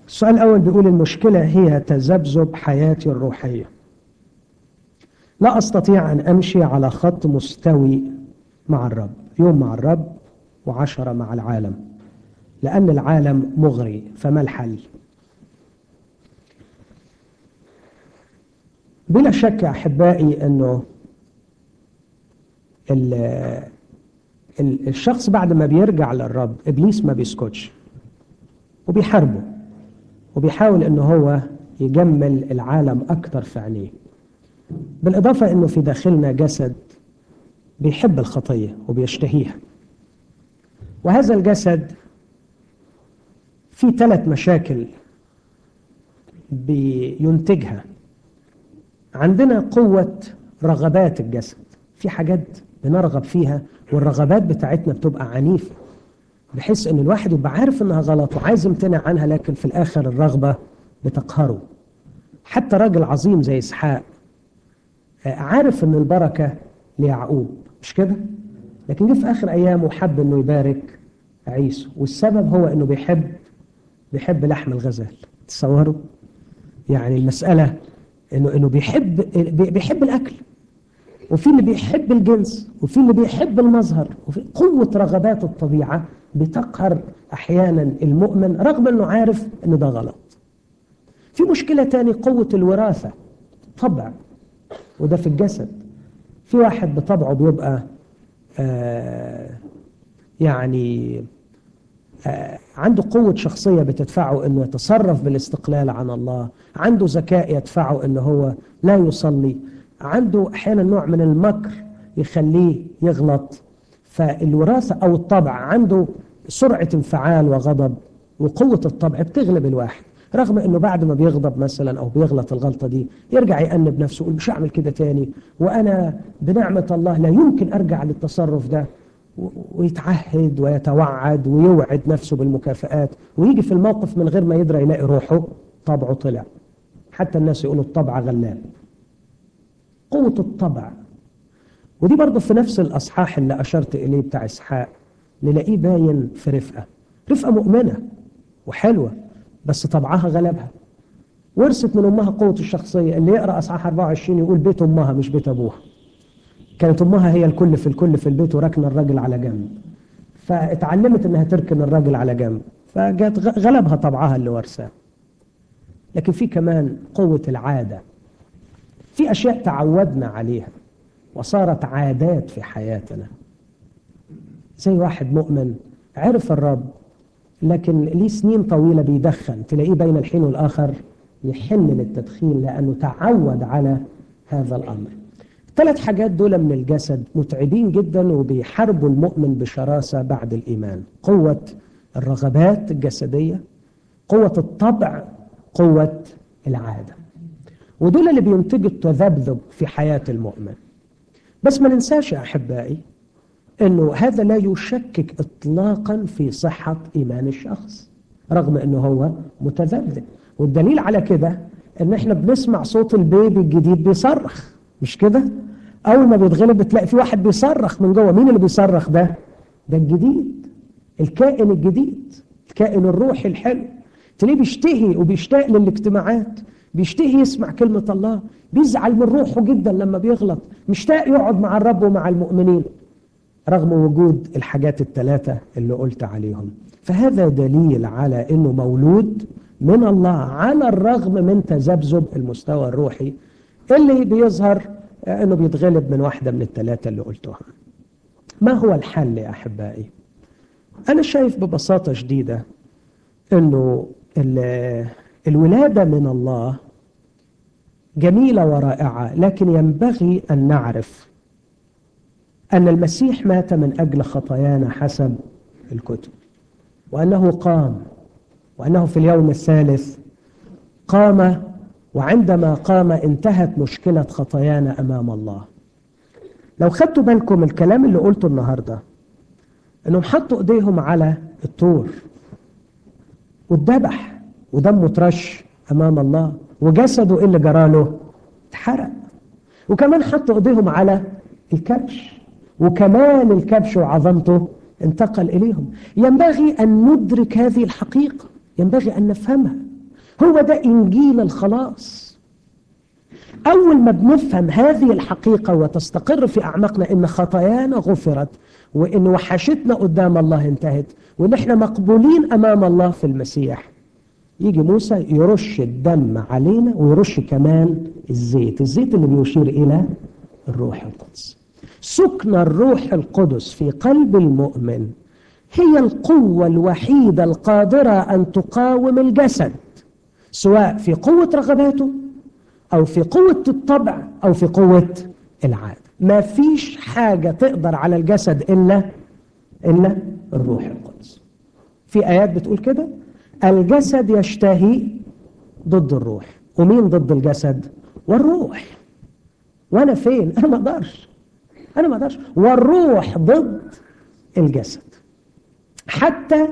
السؤال الأول بيقول المشكلة هي تذبذب حياتي الروحية لا أستطيع أن أمشي على خط مستوي مع الرب يوم مع الرب وعشرة مع العالم لأن العالم مغري فما الحل بلا شك أحبائي أنه الشخص بعد ما بيرجع للرب إبليس ما بيسكتش وبيحاربه وبيحاول أنه هو يجمل العالم أكتر في عينيه بالإضافة أنه في داخلنا جسد بيحب الخطية وبيشتهيها وهذا الجسد في ثلاث مشاكل بينتجها عندنا قوة رغبات الجسد في حاجات بنرغب فيها والرغبات بتاعتنا بتبقى عنيفة بحيث ان الواحد يبقى عارف انها غلط وعايز يمتنع عنها لكن في الاخر الرغبة بتقهره حتى راجل عظيم زي اسحاق عارف ان البركة ليعقوب مش كده لكن جه في اخر ايامه حب انه يبارك عيسو والسبب هو انه بيحب بيحب لحم الغزال تصوروا يعني المسألة انه انه بيحب بيحب الاكل وفي اللي بيحب الجنس وفي اللي بيحب المظهر وفي قوة رغبات الطبيعة بتقهر احيانا المؤمن رغم انه عارف انه ده غلط في مشكلة تاني قوة الوراثة طبع وده في الجسد في واحد بطبعه بيبقى آه يعني آه عنده قوة شخصية بتدفعه انه يتصرف بالاستقلال عن الله عنده ذكاء يدفعه انه هو لا يصلي عنده احيانا نوع من المكر يخليه يغلط فالوراثة او الطبع عنده سرعة انفعال وغضب وقوة الطبع بتغلب الواحد رغم انه بعد ما بيغضب مثلا او بيغلط الغلطة دي يرجع يأنب نفسه يقول مش هعمل كده تاني وانا بنعمة الله لا يمكن ارجع للتصرف ده ويتعهد ويتوعد ويوعد نفسه بالمكافآت ويجي في الموقف من غير ما يدرى يلاقي روحه طبعه طلع حتى الناس يقولوا الطبع غلاب قوة الطبع ودي برضه في نفس الأصحاح اللي أشرت إليه بتاع إسحاق نلاقيه باين في رفقة رفقة مؤمنة وحلوة بس طبعها غلبها ورثت من أمها قوة الشخصية اللي يقرأ أصحاح 24 يقول بيت أمها مش بيت أبوها كانت أمها هي الكل في الكل في البيت وركن الراجل على جنب فاتعلمت أنها تركن الراجل على جنب فجات غلبها طبعها اللي ورثاه لكن في كمان قوة العادة في أشياء تعودنا عليها وصارت عادات في حياتنا زي واحد مؤمن عرف الرب لكن ليه سنين طويلة بيدخن تلاقيه بين الحين والآخر يحن للتدخين لأنه تعود على هذا الأمر ثلاث حاجات دول من الجسد متعبين جدا وبيحاربوا المؤمن بشراسة بعد الإيمان قوة الرغبات الجسدية قوة الطبع قوة العادة ودول اللي بينتجوا التذبذب في حياة المؤمن بس ما ننساش يا أحبائي أنه هذا لا يشكك إطلاقا في صحة إيمان الشخص رغم أنه هو متذبذب والدليل على كده أن احنا بنسمع صوت البيبي الجديد بيصرخ مش كده أول ما بيتغلب بتلاقي في واحد بيصرخ من جوه مين اللي بيصرخ ده ده الجديد الكائن الجديد الكائن الروحي الحلو تلاقيه بيشتهي وبيشتاق للاجتماعات بيشتهي يسمع كلمة الله بيزعل من روحه جدا لما بيغلط مشتاق يقعد مع الرب ومع المؤمنين رغم وجود الحاجات الثلاثة اللي قلت عليهم فهذا دليل على انه مولود من الله على الرغم من تذبذب المستوى الروحي اللي بيظهر انه بيتغلب من واحدة من الثلاثة اللي قلتهم ما هو الحل يا احبائي انا شايف ببساطة شديدة انه الولادة من الله جميلة ورائعة لكن ينبغي أن نعرف أن المسيح مات من أجل خطايانا حسب الكتب وأنه قام وأنه في اليوم الثالث قام وعندما قام انتهت مشكلة خطايانا أمام الله لو خدتوا بالكم الكلام اللي قلته النهاردة أنهم حطوا إيديهم على الطور واتذبح ودمه ترش أمام الله وجسده اللي جراله اتحرق وكمان حطوا ايديهم على الكبش وكمان الكبش وعظمته انتقل اليهم ينبغي ان ندرك هذه الحقيقه ينبغي ان نفهمها هو ده إنجيل الخلاص أول ما بنفهم هذه الحقيقة وتستقر في أعماقنا إن خطايانا غفرت وإن وحشتنا قدام الله انتهت وإن إحنا مقبولين أمام الله في المسيح يجي موسى يرش الدم علينا ويرش كمان الزيت الزيت اللي بيشير إلى الروح القدس سكن الروح القدس في قلب المؤمن هي القوة الوحيدة القادرة أن تقاوم الجسد سواء في قوة رغباته أو في قوة الطبع أو في قوة العادة ما فيش حاجة تقدر على الجسد إلا إلا الروح القدس في آيات بتقول كده الجسد يشتهي ضد الروح ومين ضد الجسد والروح وانا فين انا ما اقدرش انا ما اقدرش والروح ضد الجسد حتى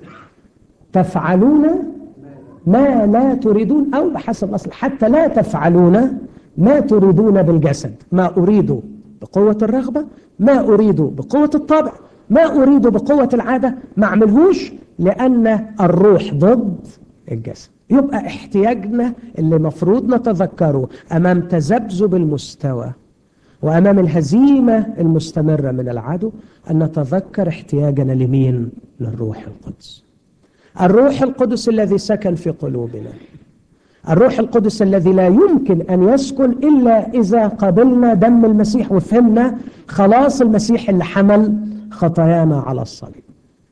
تفعلون ما لا تريدون او بحسب الاصل حتى لا تفعلون ما تريدون بالجسد ما اريد بقوه الرغبه ما اريد بقوه الطبع ما اريد بقوه العاده ما اعملهوش لان الروح ضد الجسد يبقى احتياجنا اللي مفروض نتذكره امام تذبذب المستوى وامام الهزيمه المستمره من العدو ان نتذكر احتياجنا لمين للروح القدس الروح القدس الذي سكن في قلوبنا الروح القدس الذي لا يمكن ان يسكن الا اذا قبلنا دم المسيح وفهمنا خلاص المسيح اللي حمل خطايانا على الصليب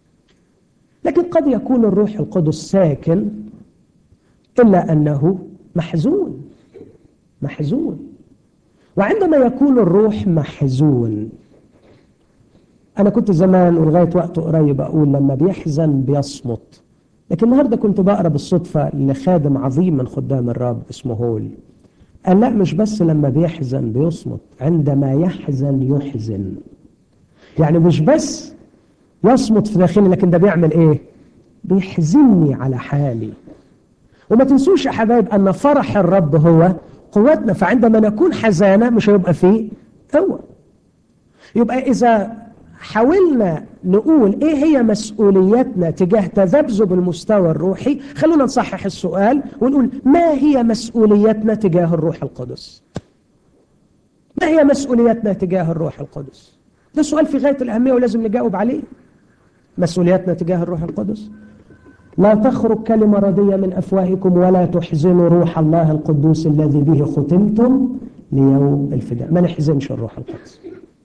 لكن قد يكون الروح القدس ساكن إلا أنه محزون محزون وعندما يكون الروح محزون أنا كنت زمان ولغاية وقت قريب أقول لما بيحزن بيصمت لكن النهاردة كنت بقرأ بالصدفة لخادم عظيم من خدام الرب اسمه هول قال لا مش بس لما بيحزن بيصمت عندما يحزن يحزن يعني مش بس يصمت في داخلي لكن ده بيعمل ايه بيحزنني على حالي وما تنسوش يا حبايب ان فرح الرب هو قوتنا فعندما نكون حزانة مش هيبقى فيه قوة يبقى إذا حاولنا نقول إيه هي مسؤوليتنا تجاه تذبذب المستوى الروحي خلونا نصحح السؤال ونقول ما هي مسؤوليتنا تجاه الروح القدس ما هي مسؤوليتنا تجاه الروح القدس ده سؤال في غاية الأهمية ولازم نجاوب عليه مسؤوليتنا تجاه الروح القدس لا تخرج كلمة ردية من أفواهكم ولا تحزنوا روح الله القدوس الذي به ختمتم ليوم الفداء ما نحزنش الروح القدس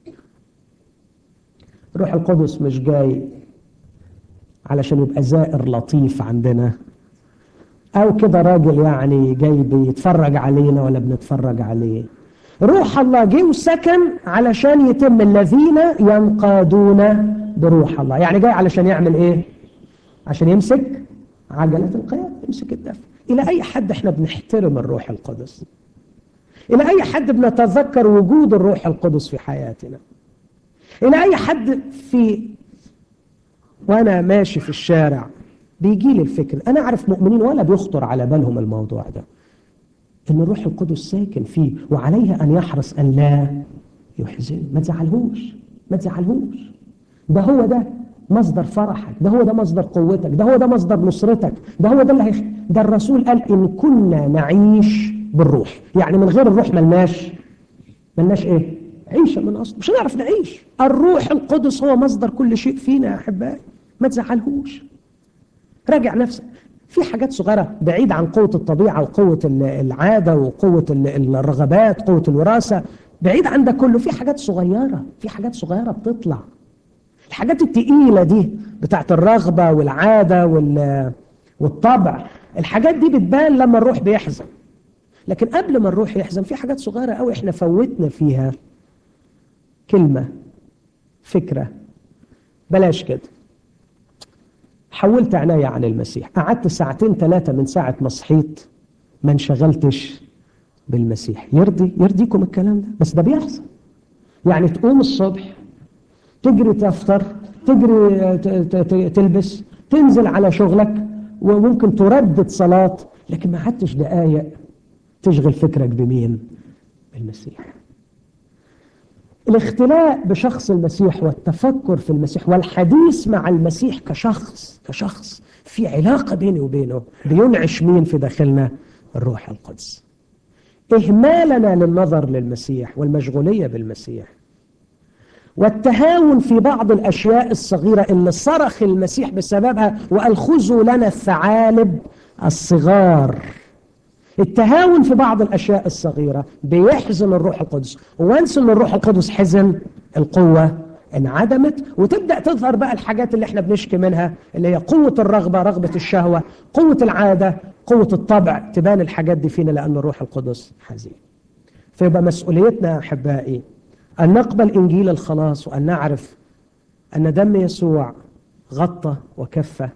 الروح القدس مش جاي علشان يبقى زائر لطيف عندنا أو كده راجل يعني جاي بيتفرج علينا ولا بنتفرج عليه روح الله جه وسكن علشان يتم الذين ينقادون بروح الله يعني جاي علشان يعمل ايه عشان يمسك عجلة القيادة يمسك الدفع إلى أي حد احنا بنحترم الروح القدس إلى أي حد بنتذكر وجود الروح القدس في حياتنا إلى أي حد في وأنا ماشي في الشارع بيجي لي الفكر أنا أعرف مؤمنين ولا بيخطر على بالهم الموضوع ده إن الروح القدس ساكن فيه وعليه أن يحرص أن لا يحزن ما تزعلهوش ما تزعلهوش ده هو ده مصدر فرحك ده هو ده مصدر قوتك ده هو ده مصدر نصرتك ده هو ده اللي هيخ... ده الرسول قال إن كنا نعيش بالروح يعني من غير الروح ملناش ملناش إيه عيشة من أصل مش هنعرف نعيش الروح القدس هو مصدر كل شيء فينا يا أحبائي ما تزعلهوش راجع نفسك في حاجات صغيرة بعيد عن قوة الطبيعة وقوة العادة وقوة الرغبات قوة الوراثة بعيد عن ده كله في حاجات صغيرة في حاجات صغيرة بتطلع الحاجات التقيلة دي بتاعت الرغبة والعادة والطبع الحاجات دي بتبان لما الروح بيحزن لكن قبل ما الروح يحزن في حاجات صغيرة قوي احنا فوتنا فيها كلمة فكرة بلاش كده حولت عناية عن المسيح قعدت ساعتين ثلاثة من ساعة ما صحيت ما انشغلتش بالمسيح يرضي يرضيكم الكلام ده بس ده بيحصل يعني تقوم الصبح تجري تفطر تجري تلبس تنزل على شغلك وممكن تردد صلاة لكن ما حدش دقايق تشغل فكرك بمين بالمسيح الاختلاء بشخص المسيح والتفكر في المسيح والحديث مع المسيح كشخص كشخص في علاقة بيني وبينه بينعش مين في داخلنا الروح القدس إهمالنا للنظر للمسيح والمشغولية بالمسيح والتهاون في بعض الأشياء الصغيرة اللي صرخ المسيح بسببها وقال خذوا لنا الثعالب الصغار التهاون في بعض الأشياء الصغيرة بيحزن الروح القدس وانس ان الروح القدس حزن القوة انعدمت وتبدأ تظهر بقى الحاجات اللي احنا بنشكي منها اللي هي قوة الرغبة رغبة الشهوة قوة العادة قوة الطبع تبان الحاجات دي فينا لأن الروح القدس حزين فيبقى مسؤوليتنا يا أحبائي أن نقبل إنجيل الخلاص وأن نعرف أن دم يسوع غطى وكفى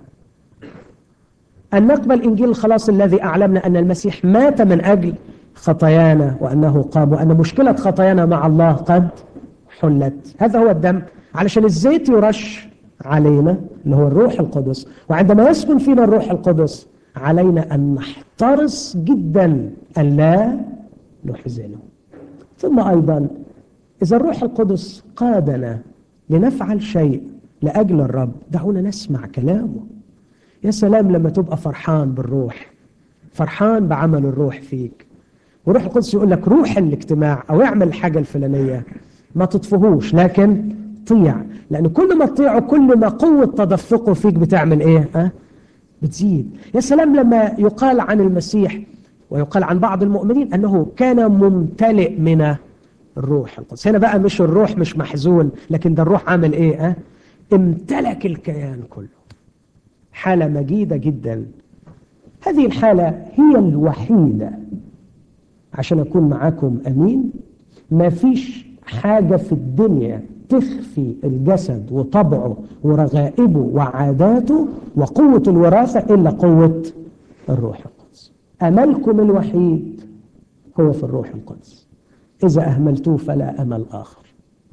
أن نقبل إنجيل الخلاص الذي أعلمنا أن المسيح مات من أجل خطايانا وأنه قام وأن مشكلة خطايانا مع الله قد حلت هذا هو الدم علشان الزيت يرش علينا اللي هو الروح القدس وعندما يسكن فينا الروح القدس علينا أن نحترس جدا أن لا نحزنه ثم أيضا إذا الروح القدس قادنا لنفعل شيء لأجل الرب دعونا نسمع كلامه يا سلام لما تبقى فرحان بالروح فرحان بعمل الروح فيك وروح القدس يقول لك روح الاجتماع أو اعمل الحاجة الفلانية ما تطفهوش لكن طيع لأن كل ما تطيعه كل ما قوة تدفقه فيك بتعمل إيه أه؟ بتزيد يا سلام لما يقال عن المسيح ويقال عن بعض المؤمنين أنه كان ممتلئ من الروح القدس هنا بقى مش الروح مش محزون لكن ده الروح عامل ايه اه امتلك الكيان كله حالة مجيدة جدا هذه الحالة هي الوحيدة عشان أكون معاكم أمين ما فيش حاجة في الدنيا تخفي الجسد وطبعه ورغائبه وعاداته وقوة الوراثة إلا قوة الروح القدس أملكم الوحيد هو في الروح القدس إذا أهملتوه فلا أمل آخر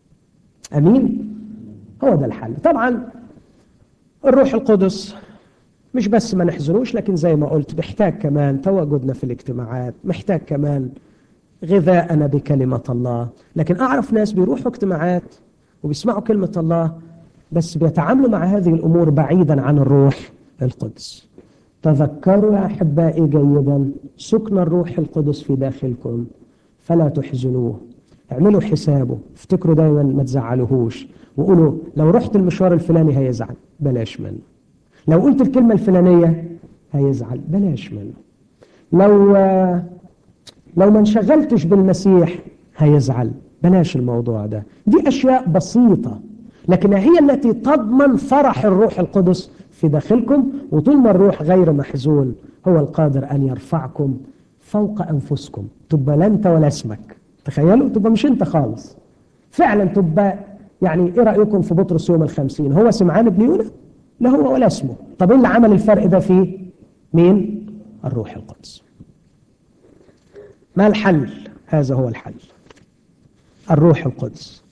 أمين هو ده الحل طبعا الروح القدس مش بس ما نحزنوش لكن زي ما قلت محتاج كمان تواجدنا في الاجتماعات محتاج كمان غذاءنا بكلمة الله لكن أعرف ناس بيروحوا اجتماعات وبيسمعوا كلمة الله بس بيتعاملوا مع هذه الأمور بعيدا عن الروح القدس تذكروا يا أحبائي جيدا سكن الروح القدس في داخلكم فلا تحزنوه اعملوا حسابه افتكروا دايما ما تزعلوهوش وقولوا لو رحت المشوار الفلاني هيزعل بلاش منه لو قلت الكلمة الفلانية هيزعل بلاش منه لو لو ما انشغلتش بالمسيح هيزعل بلاش الموضوع ده دي أشياء بسيطة لكنها هي التي تضمن فرح الروح القدس في داخلكم وطول ما الروح غير محزون هو القادر أن يرفعكم فوق أنفسكم تبقى لا أنت ولا اسمك تخيلوا تبقى مش أنت خالص فعلا تبقى يعني إيه رأيكم في بطرس يوم الخمسين هو سمعان بن يونا لا هو ولا اسمه طب إيه اللي عمل الفرق ده فيه مين الروح القدس ما الحل هذا هو الحل الروح القدس